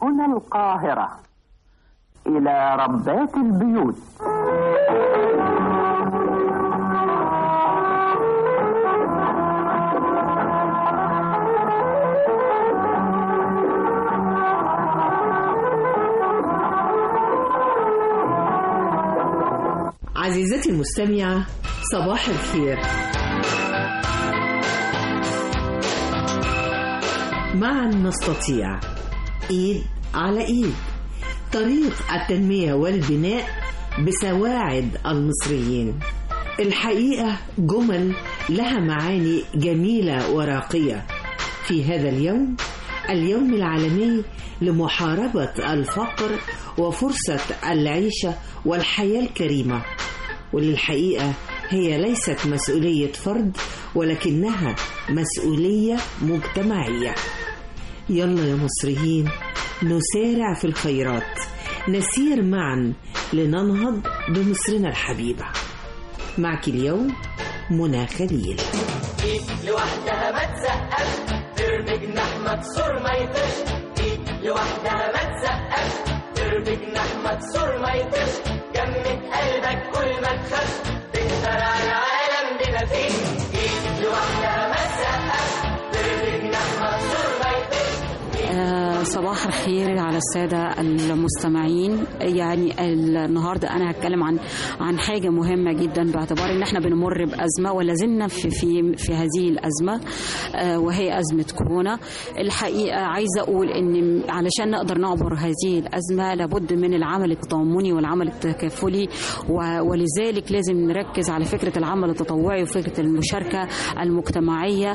هنا القاهرة إلى ربات البيوت عزيزتي المستمعة صباح الخير معا نستطيع ايد على ايد طريق التنمية والبناء بسواعد المصريين الحقيقة جمل لها معاني جميلة وراقية في هذا اليوم اليوم العالمي لمحاربة الفقر وفرصة العيشة والحياة الكريمة وللحقيقة هي ليست مسؤولية فرد ولكنها مسؤولية مجتمعية يلا يا مصريين نسارع في الخيرات نسير معا لننهض بمصرنا الحبيبة معك اليوم منى خليل ايد لوحدها ما تسقف ترمي جناح مكسور ما يطيش ايد لوحدها ما تسقف ترمي جناح مكسور ما يطيش جمد قلبك كل ما تخاف تخترع العالم بما فيه ايد لوحدها ما تسقف ترمي جناح مكسور ما يطيش آه، صباح الخير على السادة المستمعين يعني النهاردة أنا هتكلم عن عن حاجة مهمة جدا باعتبار إن احنا بنمر بأزمة ولا زلنا في في في هذه الأزمة آه، وهي أزمة كورونا الحقيقة عايزة أقول إن علشان نقدر نعبر هذه الأزمة لابد من العمل التضامني والعمل التكافلي و- ولذلك لازم نركز على فكرة العمل التطوعي وفكرة المشاركة المجتمعية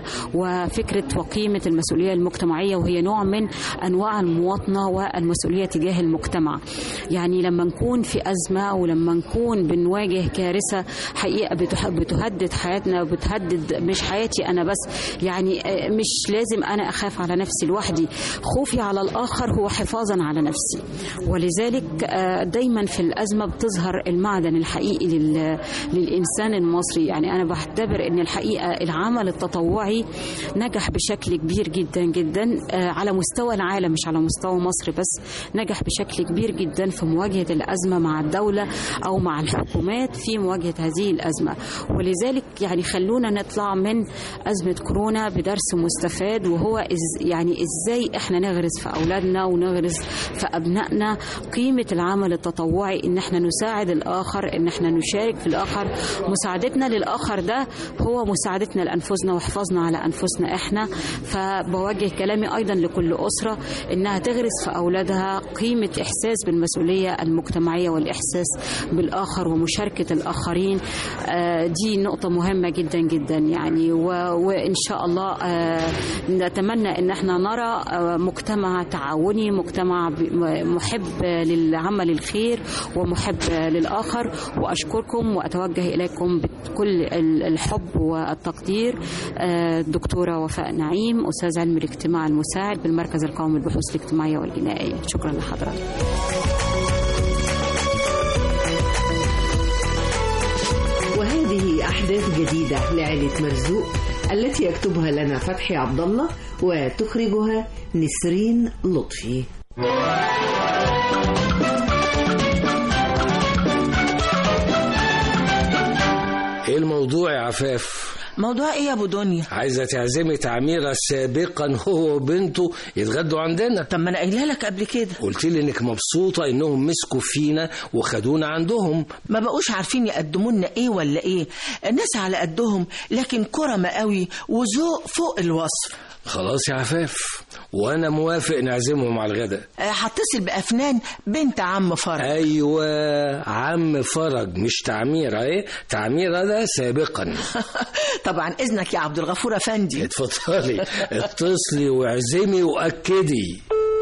وفكرة وقيمة المسؤولية المجتمعية وهي نوع من انواع المواطنه والمسؤوليه تجاه المجتمع يعني لما نكون في ازمه ولما نكون بنواجه كارثه حقيقه بتح- بتهدد حياتنا وبتهدد مش حياتي انا بس يعني آه، مش لازم انا اخاف على نفسي لوحدي خوفي على الاخر هو حفاظا على نفسي ولذلك آه، دايما في الازمه بتظهر المعدن الحقيقي لل- للانسان المصري يعني انا بعتبر ان الحقيقه العمل التطوعي نجح بشكل كبير جدا جدا آه، على مستوى العالم مش على مستوى مصر بس نجح بشكل كبير جدا في مواجهه الازمه مع الدوله او مع الحكومات في مواجهه هذه الازمه ولذلك يعني خلونا نطلع من ازمه كورونا بدرس مستفاد وهو إز يعني ازاي احنا نغرس في اولادنا ونغرس في ابنائنا قيمه العمل التطوعي ان احنا نساعد الاخر ان احنا نشارك في الاخر مساعدتنا للاخر ده هو مساعدتنا لانفسنا وحفاظنا على انفسنا احنا فبوجه كلامي ايضا لكل اسره انها تغرس في اولادها قيمه احساس بالمسؤوليه المجتمعيه والاحساس بالاخر ومشاركه الاخرين آه، دي نقطه مهمه جدا جدا يعني و- وان شاء الله آه، نتمنى ان احنا نرى آه، مجتمع تعاوني مجتمع ب- محب للعمل الخير ومحب للاخر واشكركم واتوجه اليكم بكل ال- الحب والتقدير آه، الدكتوره وفاء نعيم استاذ علم الاجتماع المساعد بالمركز القومي للبحوث الاجتماعيه والجنائيه شكرا لحضرتك وهذه أحداث جديدة لعائلة مرزوق التي يكتبها لنا فتحي عبد الله وتخرجها نسرين لطفي ايه الموضوع يا عفاف موضوع ايه يا ابو دنيا عايزه تعزمي تعميره سابقا هو وبنته يتغدوا عندنا طب ما انا قايلها لك قبل كده قلت لي انك مبسوطه انهم مسكوا فينا وخدونا عندهم ما بقوش عارفين يقدموا لنا ايه ولا ايه الناس على قدهم لكن كرمة قوي وذوق فوق الوصف خلاص يا عفاف وانا موافق نعزمهم على الغداء آه، هتصل بافنان بنت عم فرج ايوه عم فرج مش تعميره ايه تعميره ده سابقا طبعا اذنك يا عبد الغفور افندي اتفضلي اتصلي واعزمي واكدي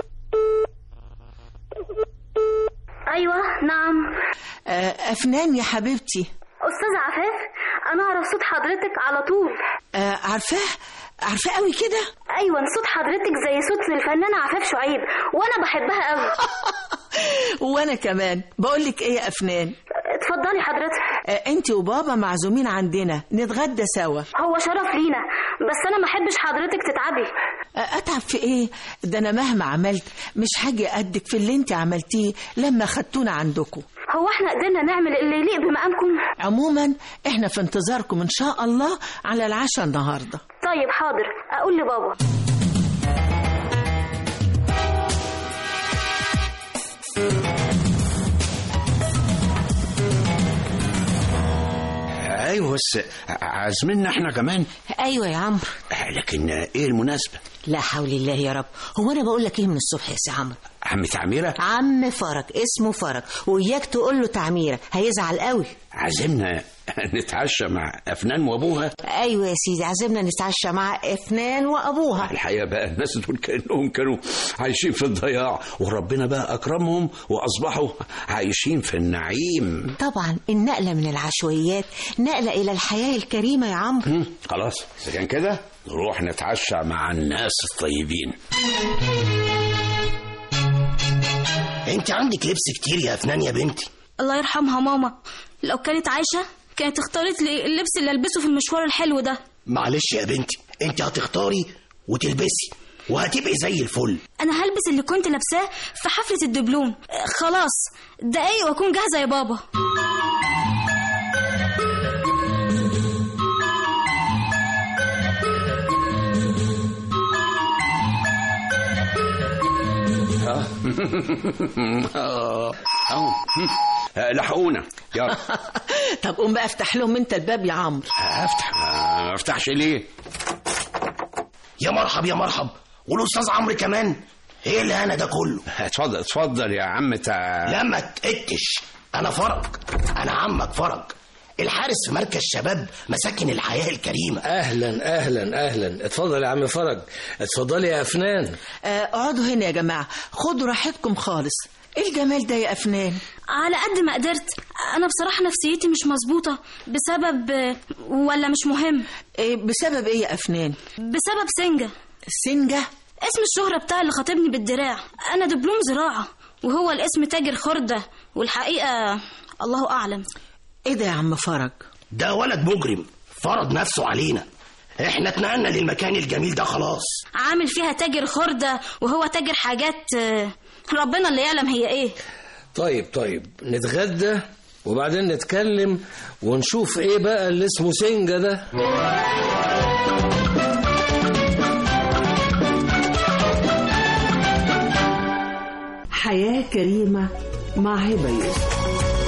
ايوه نعم آه، افنان يا حبيبتي استاذ عفاف انا اعرف صوت حضرتك على طول آه، عارفاه عارفاه قوي كده ايوه صوت حضرتك زي صوت الفنانه عفاف شعيب وانا بحبها قوي وانا كمان بقول لك ايه يا افنان اتفضلي حضرتك انت وبابا معزومين عندنا نتغدى سوا هو شرف لينا بس انا ما احبش حضرتك تتعبي آه، اتعب في ايه ده انا مهما عملت مش هاجي قدك في اللي انت عملتيه لما خدتونا عندكم هو احنا قدرنا نعمل اللي يليق بمقامكم عموما احنا في انتظاركم ان شاء الله على العشاء النهارده طيب حاضر اقول لبابا ايوه بس عازمنا احنا كمان ايوه يا عمرو لكن ايه المناسبه لا حول الله يا رب هو انا بقول لك ايه من الصبح يا سي عمرو عم تعميره عم فرج اسمه فرج وإياك تقول له تعميره هيزعل قوي عازمنا نتعشى مع افنان وابوها ايوه يا سيدي عزمنا نتعشى مع افنان وابوها الحقيقه بقى الناس دول كانهم كانوا عايشين في الضياع وربنا بقى اكرمهم واصبحوا عايشين في النعيم طبعا النقله من العشوائيات نقله الى الحياه الكريمه يا عمرو هم، خلاص اذا كان كده نروح نتعشى مع الناس الطيبين انت عندك لبس كتير يا افنان يا بنتي الله يرحمها ماما لو كانت عايشة كانت اختارت لي اللبس اللي البسه في المشوار الحلو ده معلش يا بنتي انت هتختاري وتلبسي وهتبقي زي الفل انا هلبس اللي كنت لابساه في حفلة الدبلوم آه، خلاص دقايق واكون جاهزة يا بابا اه اهو هم. آه، لحقونا يلا طب قوم بقى افتح لهم انت الباب يا عمرو افتح ما افتحش ليه يا مرحب يا مرحب والاستاذ عمرو كمان ايه اللي انا ده كله اتفضل اتفضل يا عم تع... لا ما تقتش انا فرج انا عمك فرج الحارس في مركز شباب مساكن الحياه الكريمه اهلا اهلا اهلا اتفضل يا عم فرج اتفضلي يا افنان آه، اقعدوا هنا يا جماعه خدوا راحتكم خالص ايه الجمال ده يا افنان على قد ما قدرت انا بصراحة نفسيتي مش مظبوطة بسبب آه، ولا مش مهم إيه بسبب ايه يا افنان بسبب سنجة سنجة اسم الشهرة بتاع اللي خاطبني بالدراع أنا دبلوم زراعة وهو الاسم تاجر خردة والحقيقة الله أعلم ايه ده يا عم فرج ده ولد مجرم فرض نفسه علينا احنا اتنقلنا للمكان الجميل ده خلاص عامل فيها تاجر خردة وهو تاجر حاجات آه، ربنا اللي يعلم هي ايه طيب طيب نتغدى وبعدين نتكلم ونشوف ايه بقى اللي اسمه سنجة ده حياة كريمة مع هبة يوسف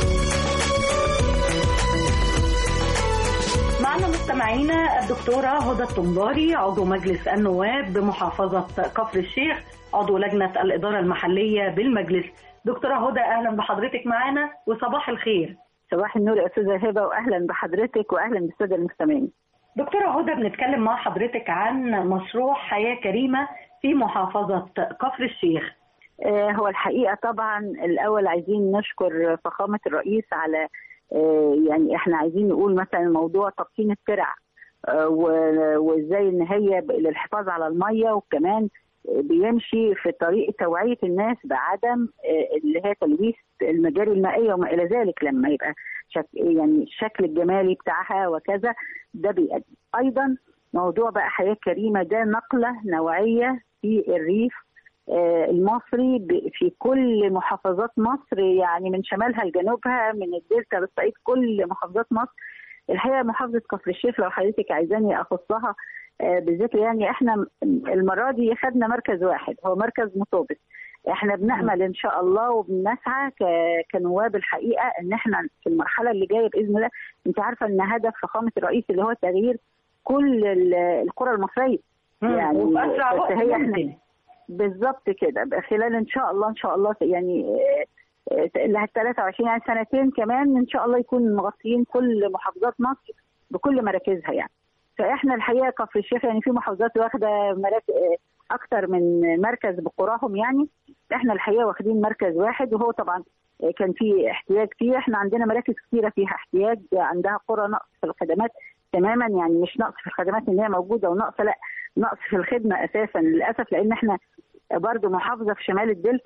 معنا مستمعينا الدكتورة هدى الطنباري عضو مجلس النواب بمحافظة كفر الشيخ عضو لجنة الإدارة المحلية بالمجلس دكتورة هدى أهلا بحضرتك معنا وصباح الخير صباح النور يا استاذه هبه واهلا بحضرتك واهلا بالساده المستمعين دكتورة هدى بنتكلم مع حضرتك عن مشروع حياة كريمة في محافظة كفر الشيخ آه، هو الحقيقه طبعا الاول عايزين نشكر فخامه الرئيس على آه، يعني احنا عايزين نقول مثلا موضوع تبطين الترع آه، و- وازاي ان هي ب- للحفاظ على الميه وكمان آه، بيمشي في طريق توعيه الناس بعدم آه، اللي هي تلويث المجاري المائيه وما الى ذلك لما يبقى شك يعني الشكل الجمالي بتاعها وكذا ده بيؤدي ايضا موضوع بقى حياه كريمه ده نقله نوعيه في الريف آه، المصري ب- في كل محافظات مصر يعني من شمالها لجنوبها من الدلتا للصعيد كل محافظات مصر الحقيقه محافظه كفر الشيخ لو حضرتك عايزاني اخصها آه، بالذكر يعني احنا م- المره دي خدنا مركز واحد هو مركز مطوبس احنا بنامل ان شاء الله وبنسعى ك- كنواب الحقيقه ان احنا في المرحله اللي جايه باذن الله انت عارفه ان هدف فخامه الرئيس اللي هو تغيير كل ال- القرى المصريه يعني وبأسرع بس وقت هي إحنا- ممكن بالظبط كده بقى خلال ان شاء الله ان شاء الله يعني آه، آه، اللي هت 23 يعني سنتين كمان ان شاء الله يكون مغطيين كل محافظات مصر بكل مراكزها يعني فاحنا الحقيقه كفر الشيخ يعني في محافظات واخده مراكز اكتر من مركز بقراهم يعني احنا الحقيقه واخدين مركز واحد وهو طبعا آه، كان في احتياج فيه احنا عندنا مراكز كثيره فيها احتياج عندها قرى نقص في الخدمات تماما يعني مش نقص في الخدمات ان هي موجوده ونقص لا نقص في الخدمه اساسا للاسف لان احنا برضو محافظه في شمال الدلتا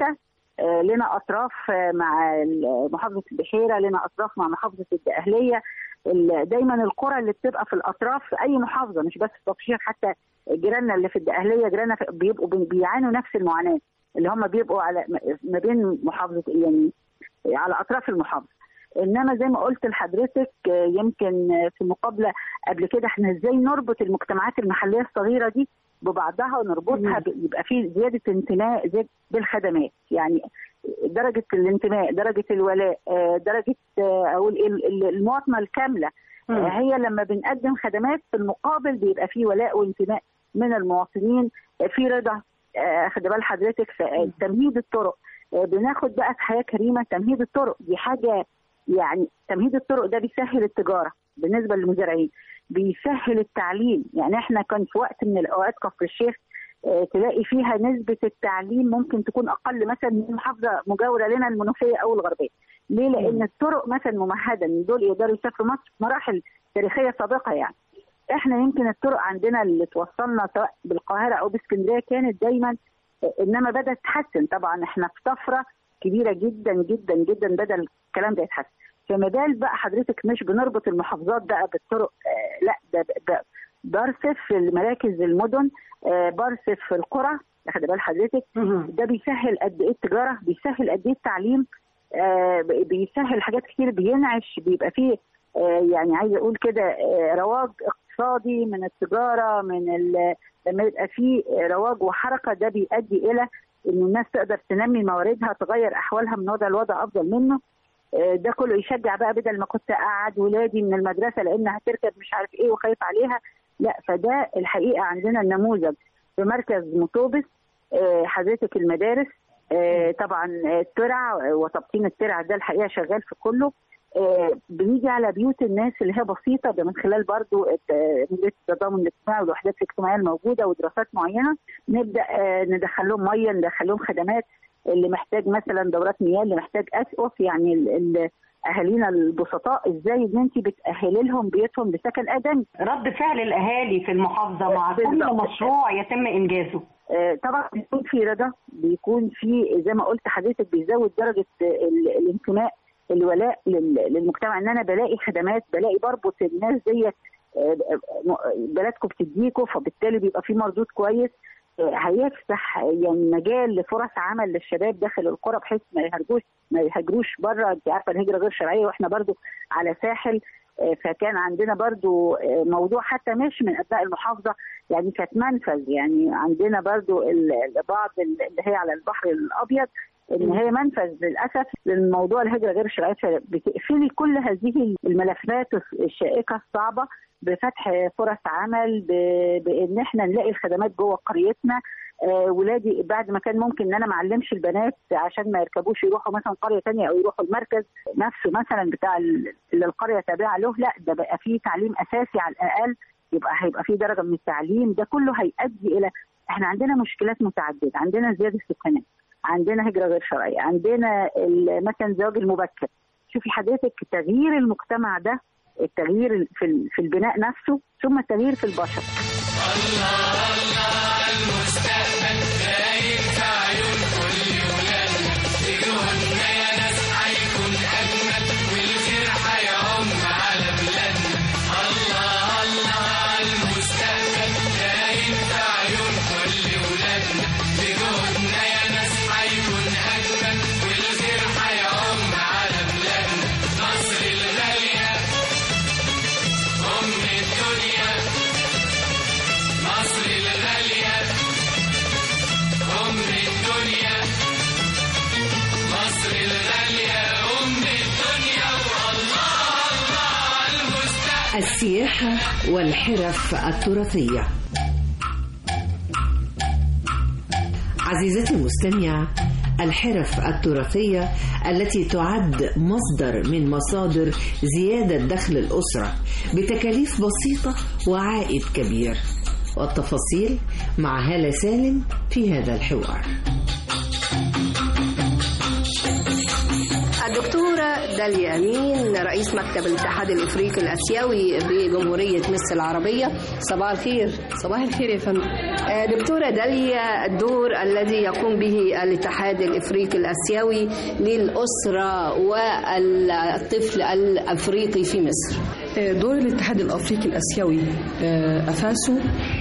آه، لنا اطراف آه، مع ال- محافظه البحيره لنا اطراف مع محافظه الدقهليه ال- دايما القرى اللي بتبقى في الاطراف في اي محافظه مش بس في تقشير حتى جيراننا اللي في الدقهليه جيراننا في- بيبقوا بي- بيعانوا نفس المعاناه اللي هم بيبقوا على ما بين محافظه يعني على اطراف المحافظه انما زي ما قلت لحضرتك آه، يمكن آه، في مقابله قبل كده احنا ازاي نربط المجتمعات المحليه الصغيره دي ببعضها ونربطها ب- يبقى في زياده انتماء زي بالخدمات يعني درجه الانتماء درجه الولاء آه، درجه آه، اقول إيه، ال- ال- المواطنه الكامله مم. آه، هي لما بنقدم خدمات في المقابل بيبقى في ولاء وانتماء من المواطنين آه، في رضا آه، خد بال حضرتك في آه، تمهيد الطرق آه، بناخد بقى في حياه كريمه تمهيد الطرق دي حاجه يعني تمهيد الطرق ده بيسهل التجاره بالنسبه للمزارعين بيسهل التعليم يعني احنا كان في وقت من الاوقات كفر الشيخ آه، تلاقي فيها نسبه التعليم ممكن تكون اقل مثلا من محافظه مجاوره لنا المنوفيه او الغربيه ليه لان الطرق مثلا ممهده ان دول يقدروا يسافروا مصر في مراحل تاريخيه سابقه يعني احنا يمكن الطرق عندنا اللي توصلنا سواء بالقاهره او باسكندريه كانت دايما آه، انما بدات تتحسن طبعا احنا في طفره كبيره جدا جدا جدا بدا الكلام ده يتحسن فما بال بقى حضرتك مش بنربط المحافظات بقى بالطرق آه لا ده, ده برصف في مراكز المدن آه برصف في القرى واخد بال حضرتك ده بيسهل قد ايه التجاره بيسهل قد ايه التعليم آه بي- بيسهل حاجات كتير بينعش بيبقى فيه آه يعني عايزه اقول كده آه رواج اقتصادي من التجاره من ال- لما يبقى فيه رواج وحركه ده بيؤدي الى ان الناس تقدر تنمي مواردها تغير احوالها من وضع لوضع افضل منه آه، ده كله يشجع بقى بدل ما كنت اقعد ولادي من المدرسه لانها هتركب مش عارف ايه وخايف عليها لا فده الحقيقه عندنا النموذج في مركز مطوبس آه، حضرتك المدارس آه، طبعا آه، الترع وتبطين الترع ده الحقيقه شغال في كله آه، بنيجي على بيوت الناس اللي هي بسيطه ده من خلال برضو الت- مديريه التضامن الاجتماعي والوحدات الاجتماعيه الموجوده ودراسات معينه نبدا آه، ندخل لهم ميه ندخل لهم خدمات اللي محتاج مثلا دورات مياه اللي محتاج اسقف يعني ال- ال- اهالينا البسطاء ازاي ان انت بتاهلي لهم بيوتهم لسكن ادمي رد فعل الاهالي في المحافظه مع كل بالظبط. مشروع يتم انجازه آه، طبعا بيكون في رضا بيكون في زي ما قلت حضرتك بيزود درجه ال- الانتماء الولاء لل- للمجتمع ان انا بلاقي خدمات بلاقي بربط الناس ديت آه، م- بلدكم بتديكوا فبالتالي بيبقى في مردود كويس آه، هيفتح يعني مجال لفرص عمل للشباب داخل القرى بحيث ما يهاجروش ما يهاجروش بره انت عارفه الهجره غير شرعيه واحنا برضو على ساحل آه، فكان عندنا برضو آه، موضوع حتى مش من ابناء المحافظه يعني كانت منفذ يعني عندنا برضو ال- ال- بعض ال- اللي هي على البحر الابيض ان هي منفذ للاسف للموضوع الهجره غير الشرعيه بتقفلي كل هذه الملفات الشائكه الصعبه بفتح فرص عمل ب- بان احنا نلاقي الخدمات جوه قريتنا آه، ولادي بعد ما كان ممكن ان انا ما اعلمش البنات عشان ما يركبوش يروحوا مثلا قريه تانية او يروحوا المركز نفسه مثلا بتاع ال- اللي القريه تابعه له لا ده بقى فيه تعليم اساسي على الاقل يبقى هيبقى فيه درجه من التعليم ده كله هيؤدي الى احنا عندنا مشكلات متعدده عندنا زياده سكانيه عندنا هجره غير شرعيه عندنا ال- مثلا الزواج المبكر شوفي حضرتك تغيير المجتمع ده التغيير في ال- في البناء نفسه ثم التغيير في البشر المستقبل باين في عيون كل ولادنا تجوهنا يا ناس هيكون أجمل والخير هيعم على بلادنا الله الله المستقبل باين في عيون كل ولادنا تجوهنا يا ناس هيكون أجمل والخير هيعم على بلادنا مصر الغالية أم الدنيا مصر الغالية أم الدنيا مصر الغالية أم الدنيا والله الله المستقبل السياحة والحرف التراثية عزيزتي المستمعة الحرف التراثية التي تعد مصدر من مصادر زيادة دخل الأسرة بتكاليف بسيطة وعائد كبير والتفاصيل مع هالة سالم في هذا الحوار الدكتورة داليا أمين رئيس مكتب الاتحاد الإفريقي الآسيوي بجمهورية مصر العربية صباح الخير صباح الخير يا فندم آه، دكتورة داليا الدور الذي يقوم به الاتحاد الإفريقي الآسيوي للأسرة والطفل الأفريقي في مصر دور الاتحاد الافريقي الاسيوي آه، افاسه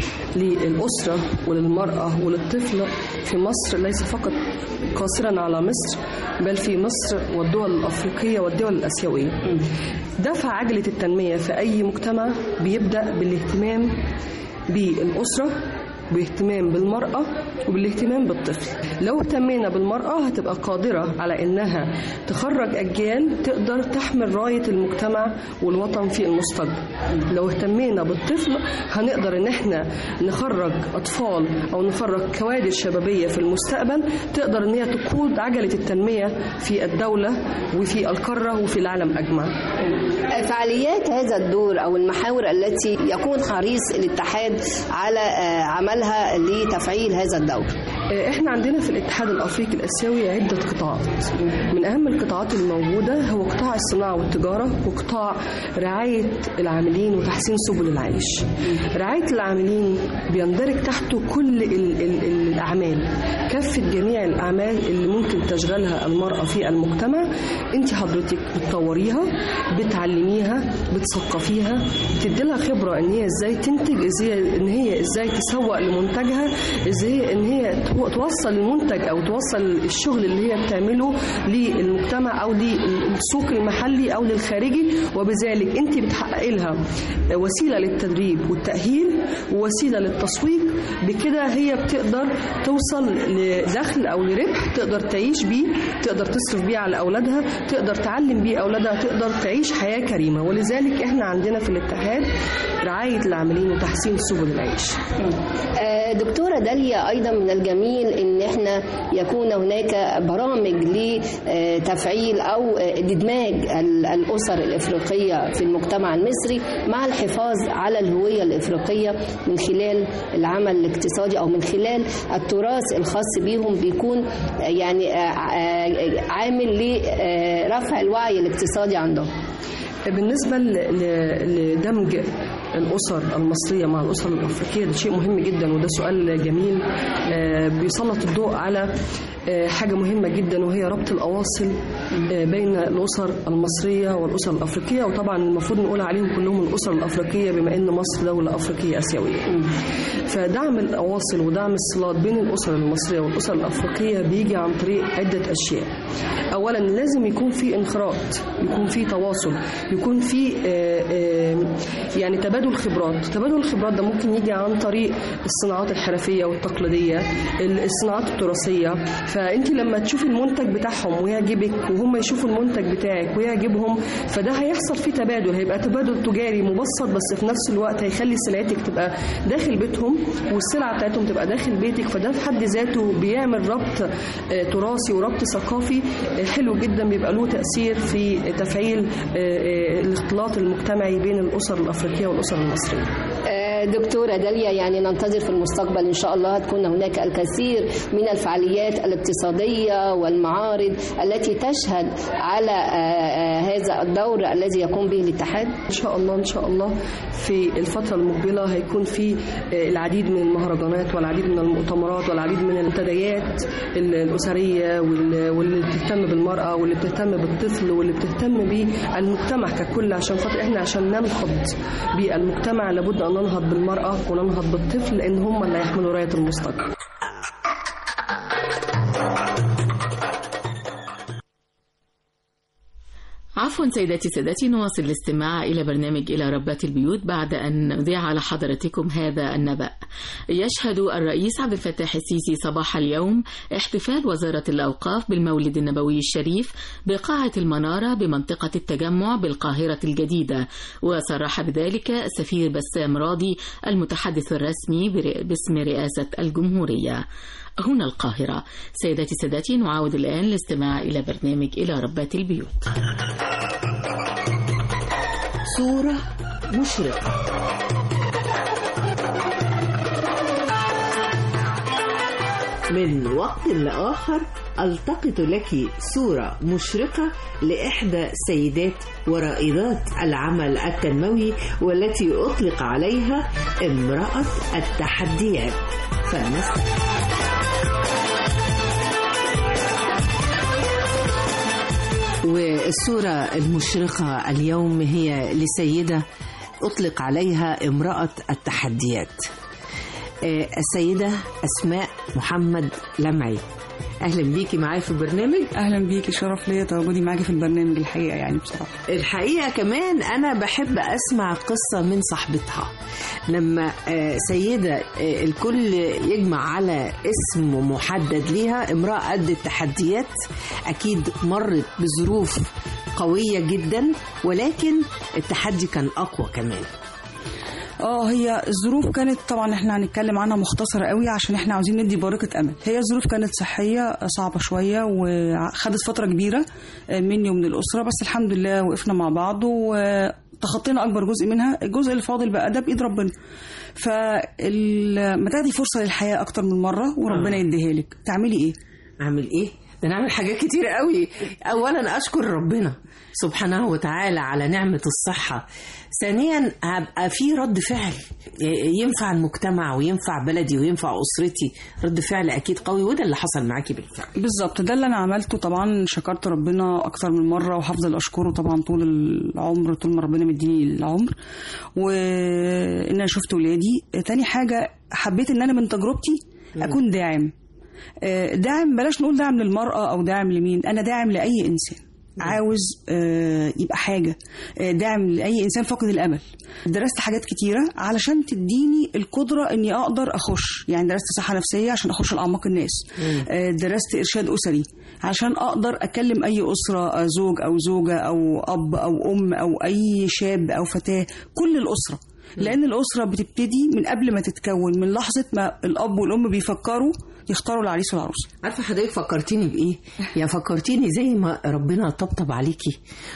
للاسره وللمراه وللطفل في مصر ليس فقط قاصرا على مصر بل في مصر والدول الافريقيه والدول الاسيويه دفع عجله التنميه في اي مجتمع بيبدا بالاهتمام بالاسره باهتمام بالمرأة وبالاهتمام بالطفل لو اهتمينا بالمرأة هتبقى قادرة على إنها تخرج أجيال تقدر تحمل راية المجتمع والوطن في المستقبل لو اهتمينا بالطفل هنقدر إن احنا نخرج أطفال أو نخرج كوادر شبابية في المستقبل تقدر إن هي تقود عجلة التنمية في الدولة وفي القارة وفي العالم أجمع فعاليات هذا الدور أو المحاور التي يكون حريص الاتحاد على آه، عملها لتفعيل هذا الدور احنا عندنا في الاتحاد الافريقي الاسيوي عده قطاعات من اهم القطاعات الموجوده هو قطاع الصناعه والتجاره وقطاع رعايه العاملين وتحسين سبل العيش رعايه العاملين بيندرج تحته كل ال ال الاعمال كافه جميع الاعمال اللي ممكن تشغلها المراه في المجتمع انت حضرتك بتطوريها بتعلميها بتثقفيها بتدي لها خبره ان هي ازاي تنتج ازاي ان هي ازاي تسوق لمنتجها ازاي ان هي تو- توصل المنتج او توصل الشغل اللي هي بتعمله للمجتمع او للسوق المحلي او للخارجي وبذلك انت بتحققي لها وسيله للتدريب والتاهيل ووسيله للتسويق بكده هي بتقدر توصل لدخل او لربح تقدر تعيش بيه تقدر تصرف بيه على اولادها تقدر تعلم بيه اولادها تقدر تعيش حياه كريمه ولذلك احنا عندنا في الاتحاد رعايه العاملين وتحسين سبل العيش آه، دكتورة داليا أيضا من الجميل إن إحنا يكون هناك برامج لتفعيل أو إدماج ال- الأسر الإفريقية في المجتمع المصري مع الحفاظ على الهوية الإفريقية من خلال العمل الاقتصادي أو من خلال التراث الخاص بيهم بيكون آه، يعني آه، آه، عامل لرفع الوعي الاقتصادي عندهم بالنسبة ل- ل- لدمج الأسر المصرية مع الأسر الأفريقية ده شيء مهم جدا وده سؤال جميل آه، بيسلط الضوء على آه، حاجة مهمة جدا وهي ربط الأواصل آه، بين الأسر المصرية والأسر الأفريقية وطبعا المفروض نقول عليهم كلهم الأسر الأفريقية بما أن مصر دولة أفريقية آسيوية فدعم الأواصل ودعم الصلات بين الأسر المصرية والأسر الأفريقية بيجي عن طريق عدة أشياء أولا لازم يكون في انخراط يكون في تواصل يكون في آه، آه، يعني تبادل خبرات تبادل الخبرات ده ممكن يجي عن طريق الصناعات الحرفية والتقليدية الصناعات التراثية فأنت لما تشوفي المنتج بتاعهم ويعجبك وهم يشوفوا المنتج بتاعك ويعجبهم فده هيحصل فيه تبادل هيبقى تبادل تجاري مبسط بس في نفس الوقت هيخلي سلعتك تبقى داخل بيتهم والسلعة بتاعتهم تبقى داخل بيتك فده في حد ذاته بيعمل ربط آه، تراثي وربط ثقافي آه، حلو جدا بيبقى له تأثير في تفعيل آه، آه، الاختلاط المجتمعي بين الأسر الأفريقية والأسر المصرية آه، دكتورة داليا يعني ننتظر في المستقبل إن شاء الله تكون هناك الكثير من الفعاليات الاقتصادية والمعارض التي تشهد على آه، آه، هذا الدور الذي يقوم به الاتحاد إن شاء الله إن شاء الله في الفترة المقبلة هيكون في آه، العديد من المهرجانات والعديد من المؤتمرات والعديد من المنتديات ال- الأسرية وال- واللي بتهتم بالمرأة واللي بتهتم بالطفل واللي بتهتم بالمجتمع ككل عشان خاطر إحنا عشان ننهض بالمجتمع لابد أن ننهض بالمرأة وننهض بالطفل لأن هم اللي هيحملوا راية المستقبل عفوا سيداتي سادتي نواصل الاستماع إلى برنامج إلى ربات البيوت بعد أن نذيع على حضرتكم هذا النبأ يشهد الرئيس عبد الفتاح السيسي صباح اليوم احتفال وزارة الأوقاف بالمولد النبوي الشريف بقاعة المنارة بمنطقة التجمع بالقاهرة الجديدة وصرح بذلك السفير بسام راضي المتحدث الرسمي بر- باسم رئاسة الجمهورية هنا القاهرة سيداتي سادتي نعاود الآن الاستماع إلى برنامج إلى ربات البيوت صورة مشرقة من وقت لآخر ألتقط لك صورة مشرقة لإحدى سيدات ورائدات العمل التنموي والتي أطلق عليها امرأة التحديات فلنستمع والصورة المشرقة اليوم هي لسيدة أطلق عليها امرأة التحديات آه، السيدة أسماء محمد لمعي أهلا بيكي معايا في البرنامج اهلا بيكي شرف ليا تواجدي معاكي في البرنامج الحقيقه يعني بصراحه الحقيقة كمان أنا بحب أسمع قصة من صاحبتها لما آه، سيدة آه، الكل يجمع على اسم محدد ليها امرأة قد التحديات أكيد مرت بظروف قوية جدا ولكن التحدي كان أقوى كمان اه هي الظروف كانت طبعا احنا هنتكلم عنها مختصره قوي عشان احنا عاوزين ندي بارقه امل هي الظروف كانت صحيه صعبه شويه وخدت فتره كبيره مني ومن الاسره بس الحمد لله وقفنا مع بعض وتخطينا اكبر جزء منها الجزء اللي فاضل بقى ده بايد ربنا فما تاخدي فرصه للحياه اكتر من مره وربنا يديها لك تعملي ايه أعمل إيه؟ ده نعمل حاجات كتير قوي أولا أشكر ربنا سبحانه وتعالى على نعمة الصحة ثانيا هبقى في رد فعل ينفع المجتمع وينفع بلدي وينفع أسرتي رد فعل أكيد قوي وده اللي حصل معاكي بالفعل بالظبط ده اللي انا عملته طبعا شكرت ربنا اكتر من مره وهفضل اشكره طبعا طول العمر طول ما ربنا مديني العمر وان انا شفت ولادي تاني حاجه حبيت ان انا من تجربتي اكون داعم آه، داعم بلاش نقول داعم للمرأة أو داعم لمين أنا داعم لأي إنسان عاوز آه، يبقى حاجة آه، داعم لأي إنسان فاقد الأمل درست حاجات كتيرة علشان تديني القدرة إني أقدر أخش يعني درست صحة نفسية عشان أخش لأعماق الناس آه، درست إرشاد أسري عشان أقدر أكلم أي أسرة آه، زوج أو زوجة أو أب أو أم أو أي شاب أو فتاة كل الأسرة لأن الأسرة بتبتدي من قبل ما تتكون من لحظة ما الأب والأم بيفكروا يختاروا العريس والعروسة عارفة حضرتك فكرتيني بإيه؟ يعني فكرتيني زي ما ربنا طبطب عليكي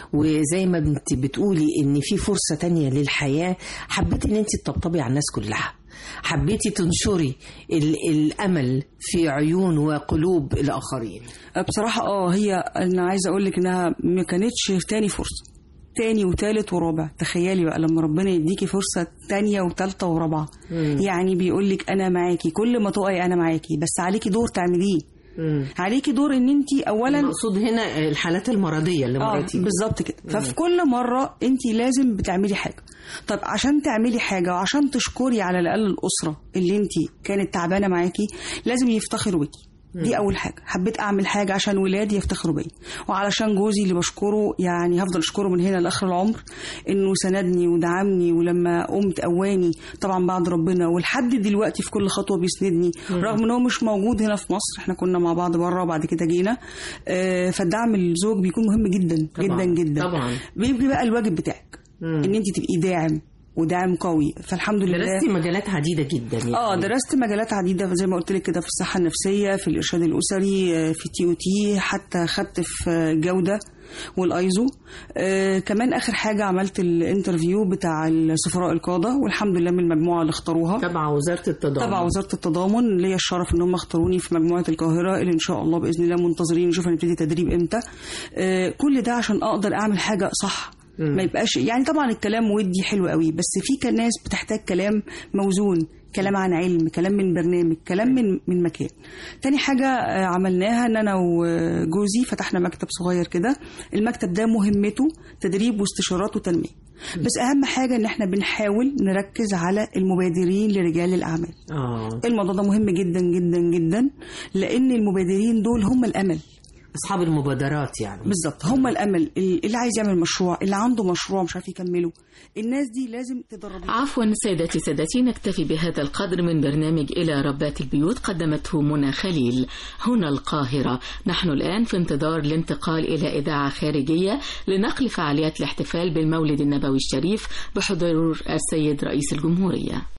وزي ما انت بتقولي إن في فرصة تانية للحياة حبيتي إن انت تطبطبي على الناس كلها حبيتي تنشري ال- الأمل في عيون وقلوب الآخرين بصراحة اه هي أنا عايزة أقول لك إنها ما كانتش تاني فرصة تاني وتالت ورابع تخيلي بقى لما ربنا يديكي فرصة تانية وتالتة ورابعة مم. يعني بيقول لك أنا معاكي كل ما تقعي أنا معاكي بس عليكي دور تعمليه عليكي دور ان انت اولا المقصود هنا الحالات المرضيه اللي آه مريتي بيها. بالظبط كده مم. ففي كل مره انت لازم بتعملي حاجه طب عشان تعملي حاجه وعشان تشكري على الاقل الاسره اللي انت كانت تعبانه معاكي لازم يفتخروا بيكي دي مم. اول حاجه حبيت اعمل حاجه عشان ولادي يفتخروا بيا وعلشان جوزي اللي بشكره يعني هفضل اشكره من هنا لاخر العمر انه سندني ودعمني ولما قمت قواني طبعا بعد ربنا ولحد دلوقتي في كل خطوه بيسندني مم. رغم ان هو مش موجود هنا في مصر احنا كنا مع بعض بره وبعد كده جينا آه، فالدعم الزوج بيكون مهم جدا طبعاً، جدا جدا طبعاً. بيبقى بقى الواجب بتاعك ان انت تبقي داعم وداعم قوي فالحمد لله درستي مجالات عديدة جدا يعني اه درست مجالات عديده زي ما قلت لك كده في الصحه النفسيه في الارشاد الاسري آه، في تي او تي حتى خدت في آه، جوده والايزو آه كمان اخر حاجه عملت الانترفيو بتاع السفراء القاده والحمد لله من المجموعه اللي اختاروها تبع وزاره التضامن تبع وزاره التضامن ليا الشرف ان هم اختاروني في مجموعه القاهره اللي ان شاء الله باذن الله منتظرين نشوف هنبتدي تدريب امتى آه كل ده عشان اقدر اعمل حاجه صح مم. ما يبقاش يعني طبعا الكلام ودي حلو قوي بس في كان ناس بتحتاج كلام موزون كلام عن علم كلام من برنامج كلام من من مكان تاني حاجة آه، عملناها ان انا وجوزي فتحنا مكتب صغير كده المكتب ده مهمته تدريب واستشارات وتنمية بس اهم حاجة ان احنا بنحاول نركز على المبادرين لرجال الاعمال اه الموضوع ده مهم جدا جدا جدا لان المبادرين دول هم الامل اصحاب المبادرات يعني بالظبط هم الامل اللي عايز يعمل مشروع اللي عنده مشروع مش عارف يكمله الناس دي لازم تدرب عفوا سيداتي سادتي نكتفي بهذا القدر من برنامج إلى ربات البيوت قدمته منى خليل هنا القاهرة نحن الآن في انتظار الانتقال إلى إذاعة خارجية لنقل فعاليات الاحتفال بالمولد النبوي الشريف بحضور السيد رئيس الجمهورية